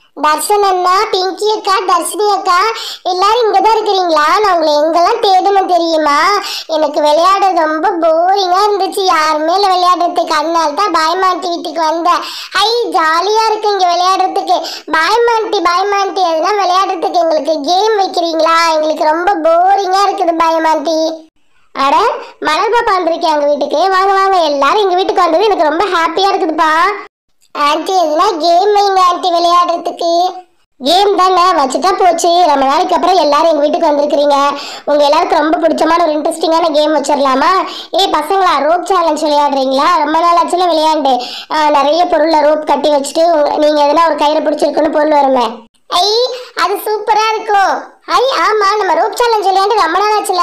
தர்ஷன் அண்ணா பிங்கி அக்கா தர்ஷினி அக்கா எல்லாரும் இங்க தான் இருக்கிறீங்களா நான் உங்களை எங்கெல்லாம் தேடணும் தெரியுமா எனக்கு விளையாடுறது ரொம்ப போரிங்கா இருந்துச்சு யாருமே இல்லை விளையாடுறதுக்கு அதனால தான் பாய்மாண்டி வீட்டுக்கு வந்தேன் ஹை ஜாலியா இருக்கு இங்க விளையாடுறதுக்கு பாய்மாண்டி பாய்மாண்டி எதுனா விளையாடுறதுக்கு எங்களுக்கு கேம் வைக்கிறீங்களா எங்களுக்கு ரொம்ப போரிங்கா இருக்குது பாய்மாண்டி அட மலர் பாப்பா வந்திருக்கேன் எங்க வீட்டுக்கு வாங்க வாங்க எல்லாரும் எங்க வீட்டுக்கு வந்தது எனக்கு ரொம்ப ஹாப்பியா இருக்குதுப்பா ஆன்ட்டி எதுனா கேம் வைங்க ஆன்ட்டி விளையாடுறதுக்கு கேம் தானே வச்சுட்டா போச்சு ரொம்ப நாளைக்கு அப்புறம் எல்லாரும் எங்க வீட்டுக்கு வந்திருக்கிறீங்க உங்க எல்லாருக்கும் ரொம்ப பிடிச்சமான ஒரு இன்ட்ரெஸ்டிங்கான கேம் வச்சிடலாமா ஏய் பசங்களா ரோப் சேலஞ்ச் விளையாடுறீங்களா ரொம்ப நாள் ஆச்சுல விளையாண்டு ஆஹ், நிறைய பொருளை ரோப் கட்டி வச்சுட்டு உங்க- நீங்க எதனா ஒரு கயிறை பிடிச்சிருக்குன்னு பொருள் வருமே ஐ அது சூப்பரா இருக்கும் ஐ ஆமா நம்ம ரோப் சேலஞ்ச் விளையாண்டு ரொம்ப நாள் ஆச்சுல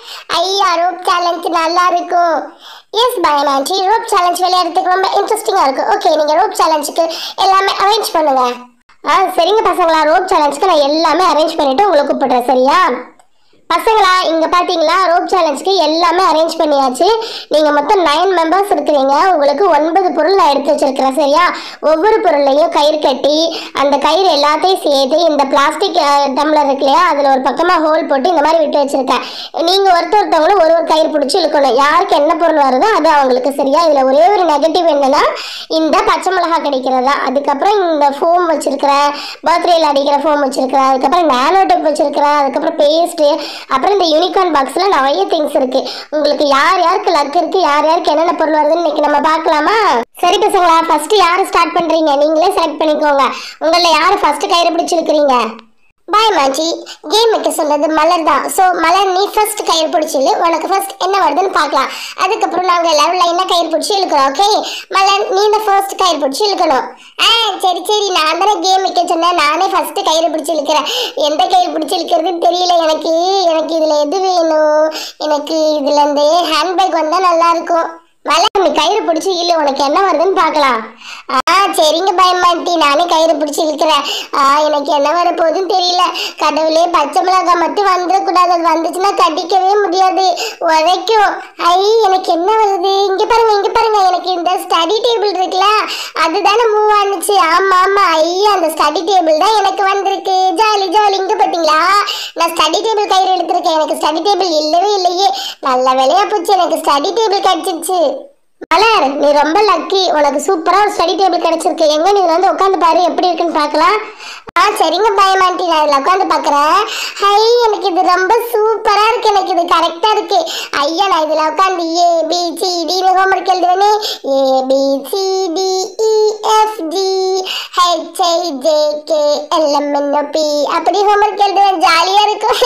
ஐயா ரோப் சேலஞ்ச் நல்லா இருக்கும் எஸ் பயன் ஆண்டி ரோப் சேலஞ்ச் விளையாடுறதுக்கு ரொம்ப இன்ட்ரெஸ்டிங்கா இருக்கும் ஓகே நீங்க ரோப் சேலஞ்சுக்கு எல்லாமே அரேஞ்ச் பண்ணுங்க ஆ சரிங்க பசங்களா ரோப் சேலஞ்சுக்கு நான் எல்லாமே அரேஞ்ச் பண்ணிட்டு உங்களை கூப்பிடுறேன் சரியா பசங்களா இங்க பாத்தீங்களா ரோப் சேலஞ்சுக்கு எல்லாமே அரேஞ்ச் பண்ணியாச்சு நீங்க மொத்தம் நைன் மெம்பர்ஸ் இருக்கிறீங்க உங்களுக்கு ஒன்பது பொருள் நான் எடுத்து வச்சிருக்கிறேன் சரியா ஒவ்வொரு பொருளையும் கயிறு கட்டி அந்த கயிறு எல்லாத்தையும் சேர்த்து இந்த பிளாஸ்டிக் டம்ளர் இருக்கு இல்லையா அதுல ஒரு பக்கமா ஹோல் போட்டு இந்த மாதிரி விட்டு வச்சிருக்கேன் நீங்க ஒருத்தர் ஒருத்தவங்களும் ஒரு ஒரு கயிறு பிடிச்சி இழுக்கணும் யாருக்கு என்ன பொருள் வருதோ அது அவங்களுக்கு சரியா இதுல ஒரே ஒரு நெகட்டிவ் என்னன்னா இந்த பச்சை மிளகா கிடைக்கிறதா அதுக்கப்புறம் இந்த ஃபோம் வச்சிருக்கிறேன் பர்த்டேல அடிக்கிற ஃபோம் வச்சிருக்கிறேன் அதுக்கப்புறம் நானோ டெப் வச்சிருக்கிறேன் அதுக்கப்புறம் பேஸ்ட் அப்புறம் இந்த யூனிகார்ன் பாக்ஸ்ல நிறைய திங்ஸ் இருக்கு உங்களுக்கு யார் யாருக்கு லக் இருக்கு யார் யாருக்கு என்னென்ன பொருள் வருதுன்னு இன்னைக்கு நம்ம பார்க்கலாமா சரி பசங்களா ஃபர்ஸ்ட் யாரு ஸ்டார்ட் பண்றீங்க நீங்களே செலக்ட் பண்ணிக்கோங்க உங்கள யாரு ஃபர்ஸ்ட் கயிறு பிடிச்சிருக்கிறீங்க பாய் மாஜி கேம் வைக்க சொன்னது மலர் தான் ஸோ மலர் நீ ஃபர்ஸ்ட் கயிறு பிடிச்சிரு உனக்கு ஃபர்ஸ்ட் என்ன வருதுன்னு பார்க்கலாம் அதுக்கப்புறம் நாங்கள் எல்லாரும் லைனாக கயிறு பிடிச்சி இழுக்கிறோம் ஓகே மலர் நீ இந்த ஃபர்ஸ்ட் கயிறு பிடிச்சி இழுக்கணும் ஆ சரி சரி நான் தானே கேம் வைக்க சொன்னேன் நானே ஃபர்ஸ்ட் கயிறு பிடிச்சி இழுக்கிறேன் எந்த கயிறு பிடிச்சி இழுக்கிறதுன்னு தெரியல எனக்கு எனக்கு இதில் எது வேணும் எனக்கு இதில் இந்த ஹேண்ட்பேக் வந்தால் நல்லா இருக்கும் மலர் நீ கயிறு பிடிச்சி இழு உனக்கு என்ன வருதுன்னு பார்க்கலாம் ஆ சரிங்க பயமாட்டி நானே கயிறு பிடிச்சி இழுக்கிறேன் ஆ எனக்கு என்ன வர போகுதுன்னு தெரியல கடவுளே பச்சை மிளகாய் மட்டும் வந்துடக்கூடாது அது வந்துச்சுன்னா கடிக்கவே முடியாது உரைக்கும் ஐ எனக்கு என்ன வருது இங்க பாருங்க இங்க பாருங்க எனக்கு இந்த ஸ்டடி டேபிள் இருக்குல்ல அதுதானே மூவ் ஆனுச்சு ஆமா ஆமா ஐயா அந்த ஸ்டடி டேபிள் தான் எனக்கு வந்திருக்கு ஜாலி ஜாலி இங்க பாத்தீங்களா நான் ஸ்டடி டேபிள் கயிறு எடுத்திருக்கேன் எனக்கு ஸ்டடி டேபிள் இல்லவே இல்லையே நல்ல வேலையா போச்சு எனக்கு ஸ்டடி டேபிள் கிடைச்சிருச்சு மலர் நீ ரொம்ப லக்கி உனக்கு சூப்பரா ஒரு ஸ்டடி டேபிள் கிடைச்சிருக்கு எங்க நீ வந்து உட்காந்து பாரு எப்படி இருக்குன்னு பார்க்கலாம் ஆ சரிங்க பயமாண்டி நான் இதில் உட்காந்து பார்க்குறேன் ஹை எனக்கு இது ரொம்ப சூப்பரா இருக்கு எனக்கு இது கரெக்டா இருக்கு ஐயா நான் இதில் உட்காந்து ஏ பி சி டின்னு ஹோம்ஒர்க் எழுதுவேனே A B C D E F G H I J K L M N O P அப்படி ஹோம்ஒர்க் எழுதுவேன் ஜாலியா இருக்கும்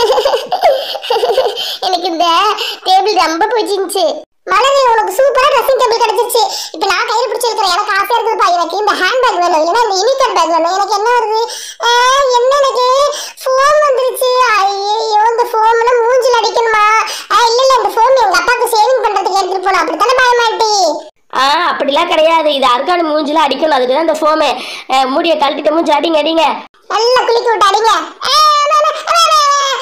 எனக்கு இந்த டேபிள் ரொம்ப பிடிச்சிருந்துச்சு மலரி உனக்கு சூப்பரா ட்ரெஸ்ஸிங் டேபிள் கிடைச்சிருச்சு இப்போ நான் கையில் பிடிச்சிருக்கிறேன் எனக்கு ஆசையா இருக்குதுப்பா எனக்கு இந்த ஹேண்ட் பேக் வேணும் இல்லைன்னா இந்த யூனிகார்ன் பேக் வேணும் எனக்கு என்ன வருது ஆ, என்ன எனக்கு ஃபோன் வந்துருச்சு ஐயோ இந்த ஃபோம்ல மூஞ்சில் அடிக்கணுமா ஆ, இல்ல இல்ல இந்த ஃபோன் எங்க அப்பாவுக்கு சேவிங் பண்றதுக்கு எடுத்துட்டு போனோம் அப்படித்தானே பயமாட்டி ஆ அப்படிலாம் கிடையாது இது அர்கான் மூஞ்சில அடிக்கணும் அதுக்கு தான் இந்த ஃபோமு மூடியை கழட்டிட்டு மூஞ்சி அடிங்க அடிங்க நல்லா குளிக்க விட்டு அடிங்க ஆ, அண்ணா, அண்ணா, அண்ணா,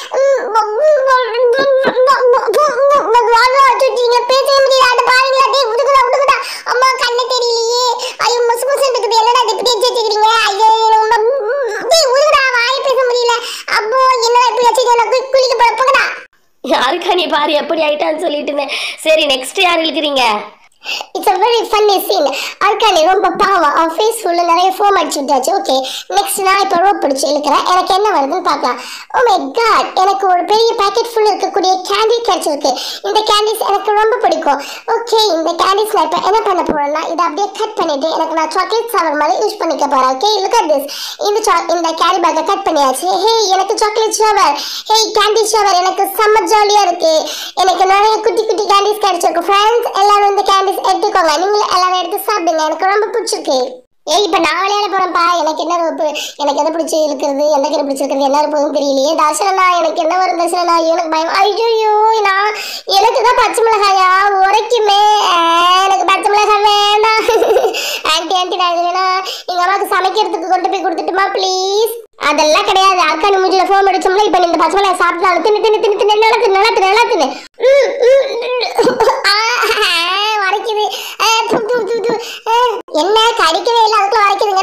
அண்ணா. சுத்திட்டீங்க, பேசவே முடியல. அட பாருங்களா, டேய், உடுக்குடா, உடுக்குடா. அம்மா, கண்ணு தெரியலையே. ஐயோ, முசு முசுன்னு இருக்குது. என்னடா இது இப்படி வச்சு வச்சுக்கிறீங்க? ஐயோ, ரொம்ப- டேய், உடுக்குடா, வாய் பேச முடியல. அப்போ, என்னடா இப்படி வச்சுட்டு நான் குளி- குளிக்க போறேன். போங்கடா. யாருக்கா நீ பாரு எப்படி ஆயிட்டான்னு சொல்லிட்டுன்னு சரி நெக்ஸ்ட் யார் இழுக்கிறீங்க it's a very funny scene அர்கானி ரொம்ப பாவம் அவன் ஃபேஸ் ஃபுல்ல நிறைய ஃபோம் அடிச்சு விட்டாச்சு ஓகே நெக்ஸ்ட் நான் இப்போ ரோப் பிடிச்சி இழுக்கிறேன் எனக்கு என்ன வருதுன்னு பார்க்கலாம் ஓ மை காட் எனக்கு ஒரு பெரிய பாக்கெட் ஃபுல் இருக்கக்கூடிய கேண்டி கிடைச்சிருக்கு இந்த கேண்டிஸ் எனக்கு ரொம்ப பிடிக்கும் ஓகே இந்த கேண்டிஸ் நான் இப்போ என்ன பண்ண போறேன்னா இதை அப்படியே கட் பண்ணிட்டு எனக்கு நான் சாக்லேட் சாவர் மாதிரி யூஸ் பண்ணிக்க போறேன் ஓகே லுக் அட் திஸ் இந்த சா இந்த கேரி பேக்கை கட் பண்ணியாச்சு ஹே எனக்கு chocolate shower hey candy shower எனக்கு செம்ம ஜாலியா இருக்கு எனக்கு நிறைய குட்டி குட்டி கேண்டிஸ் கிடைச்சிருக்கு ஃப்ரெண்ட்ஸ் எல்லாரும் இந்த கேண்டிஸ் எடுத்துக்கோங்க நீங்களும் எல்லாரும் எடுத்து சாப்பிடுங்க எனக்கு ரொம்ப பிடிச்சிருக்கு ஏய் இப்போ நான் விளையாட போறேன்ப்பா எனக்கு என்ன ரோப்பு எனக்கு எதை பிடிச்சி இருக்கிறது எந்த கீரை பிடிச்சிருக்கிறது என்ன இருப்பதும் தெரியலையே தர்ஷனா எனக்கு என்ன வரும் தர்ஷனா எனக்கு பயம் ஐயோ நான் எனக்கு தான் பச்சை மிளகாயா உரைக்குமே ஆ, எனக்கு பச்சை மிளகாய் வேண்டாம் ஆன்ட்டி ஆன்ட்டி நான் இது வேணா எங்க அம்மாவுக்கு சமைக்கிறதுக்கு கொண்டு போய் கொடுத்துட்டுமா ப்ளீஸ் அதெல்லாம் கிடையாது அக்கா மூஞ்சில ஃபோன் அடிச்சோம்ல இப்போ இந்த பச்சை மிளகாய் சாப்பிட்டாலும் தின்னு தின்னு தின்னு தின்னு நல்லா தின்னு நல்லா தின்னு நல்லா தின்னு ம், ம், ஆ, வரைக்குது ஆ, து, து, து, து. ஆ, என்ன கடிக்கவே இல்லை அதுக்குள்ள வரைக்குதுங்கன்னா இப்போ பாரு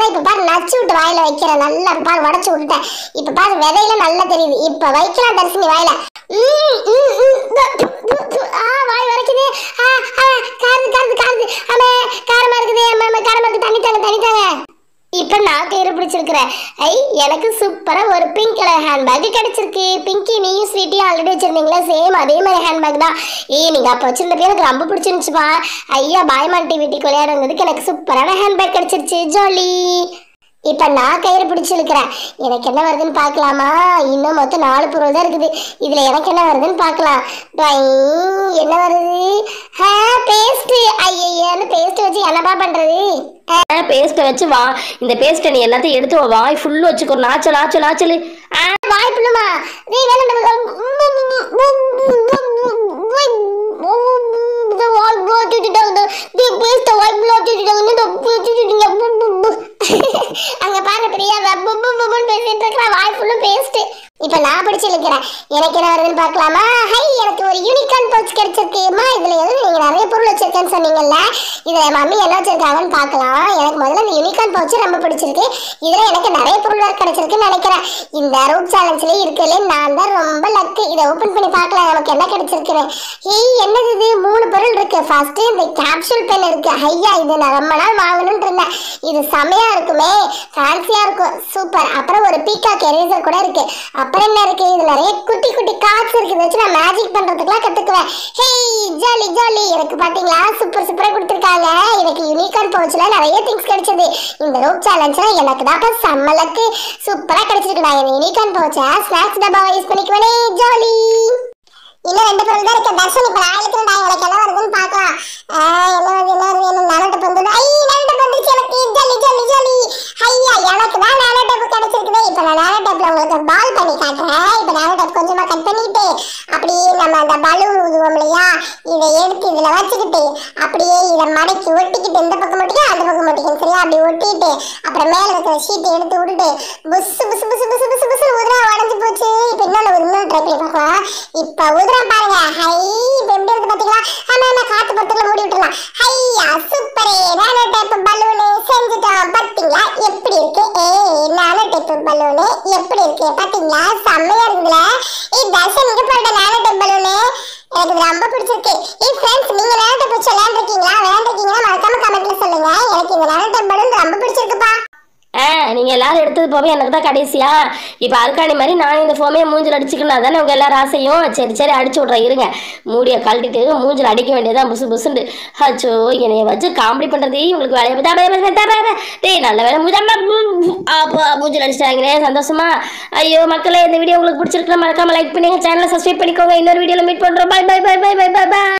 நச்சு விட்டு வாயில வைக்கிறேன் நல்லா பாரு உடச்சு விட்டுட்டேன் இப்ப பாரு விதையில நல்லா தெரியுது இப்ப வைக்கலாம் தர்ஷினி வாயில ம், ம், ம், து, து, து, து. ஆ வாய் வரைக்குது ஆ ஆ காருது காருது காருது அம்மே காரமா இருக்குது அம்மா அம்மா காரமா இருக்கு தண்ணி தாங்க தண்ணி தாங்க இப்ப நான் கயிறு பிடிச்சிருக்கிறேன் ஐ எனக்கு சூப்பரா ஒரு பிங்க் கலர் ஹேண்ட்பேக் கிடைச்சிருக்கு பிங்கி நீயும் ஸ்வீட்டியும் ஆல்ரெடி வச்சிருந்தீங்களா சேம் அதே மாதிரி ஹேண்ட்பேக் தான் ஏய் நீங்க அப்ப வச்சிருந்தப்ப எனக்கு ரொம்ப பிடிச்சிருந்துச்சுப்பா ஐயா பாய்மான் வீட்டுக்கு விளையாடுறதுக்கு எனக்கு சூப்பரான ஹேண்ட்பேக் கிடைச்சிருச்சு ஜாலி இப்ப நான் கயிறு பிடிச்சிருக்கிறேன் எனக்கு என்ன வருதுன்னு பார்க்கலாமா இன்னும் மொத்தம் நாலு பொருள் தான் இருக்குது இதுல எனக்கு என்ன வருதுன்னு பார்க்கலாம் ட்வைங், என்ன வருது ஹே பேஸ்ட் ஐயன்னு பேஸ்ட் வச்சு என்னப்பா பண்றது பேஸ்ட்டை வச்சு வா இந்த பேஸ்ட்டை நீ எல்லாத்தையும் எடுத்து உன் வாய் ஃபுல்லு வச்சுக்கோ நாச்சல் நாச்சல் நாச்சல் ஆ, வாய் புள்ளுமா நீ வேணும் அங்க பாரு பிரியா பேசிட்டு இருக்கா வாய் ஃபுல்லும் பேஸ்ட் இப்ப நான் பிடிச்சு இழுக்கிறேன் எனக்கு என்ன வருதுன்னு பார்க்கலாமா ஹை எனக்கு ஒரு யூனிகார்ன் பவுச் கிடைச்சிருக்குமா இதுல எதுவும் நீங்க நிறைய பொருள் வச்சிருக்கேன்னு சொன்னீங்கல்ல இதுல என் மம்மி என்ன வச்சிருக்காங்கன்னு பார்க்கலாம் எனக்கு முதல்ல இந்த யூனிகார்ன் பவுச் ரொம்ப பிடிச்சிருக்கு இதுல எனக்கு நிறைய பொருள் கிடைச்சிருக்குன்னு நினைக்கிறேன் இந்த ரூட் சேலஞ்சிலே இருக்கலே நான் தான் ரொம்ப லக்கு இதை ஓபன் பண்ணி பார்க்கலாம் நமக்கு என்ன கிடைச்சிருக்கு ஏய் என்னது இது மூணு பொருள் இருக்கு ஃபர்ஸ்ட் இந்த கேப்சூல் பென் இருக்கு ஐயா இது நான் ரொம்ப நாள் வாங்கணும்னு இருந்தேன் இது செமையா இருக்குமே ஃபேன்சியா இருக்கும் சூப்பர் அப்புறம் ஒரு பீகாக் எரேசர் கூட இருக்கு அப்புறம் என்ன இருக்கு இது நிறைய குட்டி குட்டி கார்ட்ஸ் இருக்கு இதை வச்சு நான் மேஜிக் பண்றதுக்குலாம் கத்துக்குவேன் ஹேய் ஜாலி ஜாலி எனக்கு பாத்தீங்களா சூப்பர் சூப்பரா கொடுத்துருக்காங்க எனக்கு யூனிகார்ன் பவுச்ல நிறைய திங்ஸ் கிடைச்சது இந்த ரூப் சேலஞ்ச்ல எனக்கு தான் செம்மலக்கு சூப்பரா கிடைச்சிருக்கு நான் யூனிகார்ன் பவுச்சை ஸ்நாக்ஸ் டப்பாவை யூஸ் பண்ணிக்குவேனே ஜாலி இன்னும் ரெண்டு பொருள் தான் இருக்கு தர்ஷன் இப்ப நான் இருக்கிறேன் எனக்கு என்ன வருதுன்னு பார்க்கலாம் ஆ, என்ன வருது என்ன வருது என்ன நானோட்ட பந்து ஐ நானோட்ட பந்துச்சு எனக்கு ஜாலி ஜாலி ஜாலி ஐயா எனக்கு தான் நானோ டேப் கிடைச்சிருக்குது இப்ப நான் நானோ டேப்ல உங்களுக்கு பால் பண்ணி காட்டுறேன் இப்ப நானோ டேப் கொஞ்சமா கட் பண்ணிட்டு அப்படியே நம்ம அந்த பலூன் ஊதுவோம் இல்லையா இதை எடுத்து இதுல வச்சுக்கிட்டு அப்படியே இதை மடக்கி ஒட்டிக்கிட்டு இந்த பக்கம் ஒட்டிக்க அந்த பக்கம் ஒட்டிக்கணும் சரியா அப்படி ஒட்டிட்டு அப்புறம் மேல இருக்கிற ஷீட்டை எடுத்து விட்டுட்டு புஸ் புஸ் புஸ் புஸ் புஸ் புஸ் ஊதுறா உடஞ்சு போச்சு இப்ப இன்னொன்னு ஒரு இன்னொரு ட்ரை பண்ணி பார்க்கலாம் இப்ப ஊதுறேன் பாருங்க ஹை இப்ப எப்படி இருக்கு பாத்தீங்களா ஆனா நான் காத்து பத்துல மூடி விட்டுலாம் ஹையா சூப்பரே நானோ டைப் பலூனு செஞ்சுட்டோம் பாத்தீங்களா எப்படி இருக்கு ஏ நானோ டைப் பலூனு எப்படி இருக்கு பாத்தீங்களா செம்மையா இருக்குதுல ஏய் தர்ஷன் இங்க போட்ட நானோ டைப் பலூனு எனக்கு இது ரொம்ப பிடிச்சிருக்கு ஏய் ஃப்ரெண்ட்ஸ் நீங்க நானோ டைப் வச்சு விளையாண்டுருக்கீங்களா விளையாண்டுருக்கீங்களா மறக்காம கமெண்ட்ல சொல்லுங்க எனக்கு இந்த நானோ டைப் பலூன் ரொம்ப பிடிச்சிருக்குப்பா ஆ நீங்கள் எல்லாரும் எடுத்தது போவே எனக்கு தான் கடைசியா இப்போ அல்காணி மாதிரி நான் இந்த ஃபோமே மூஞ்சில் அடிச்சுக்கணும் தானே உங்கள் எல்லாரும் ஆசையும் சரி சரி அடிச்சு விட்றேன் இருங்க மூடியை கழட்டிட்டு மூஞ்சில் அடிக்க வேண்டியதான் புசு புசுண்டு அச்சோ என்னைய வச்சு காமெடி பண்ணுறதே இவங்களுக்கு வேலையை பார்த்தா டேய் நல்ல வேலை மூஜாம அப்போ மூஞ்சில் அடிச்சிட்டாங்களே சந்தோஷமா ஐயோ மக்களே இந்த வீடியோ உங்களுக்கு பிடிச்சிருக்குன்னா மறக்காம லைக் பண்ணுங்க சேனலை சப்ஸ்கிரைப் பண்ணிக்கோங்க இன்னொரு வீடியோவில் மீட் பண்ணுறோம் bye bye bye bye bye bye by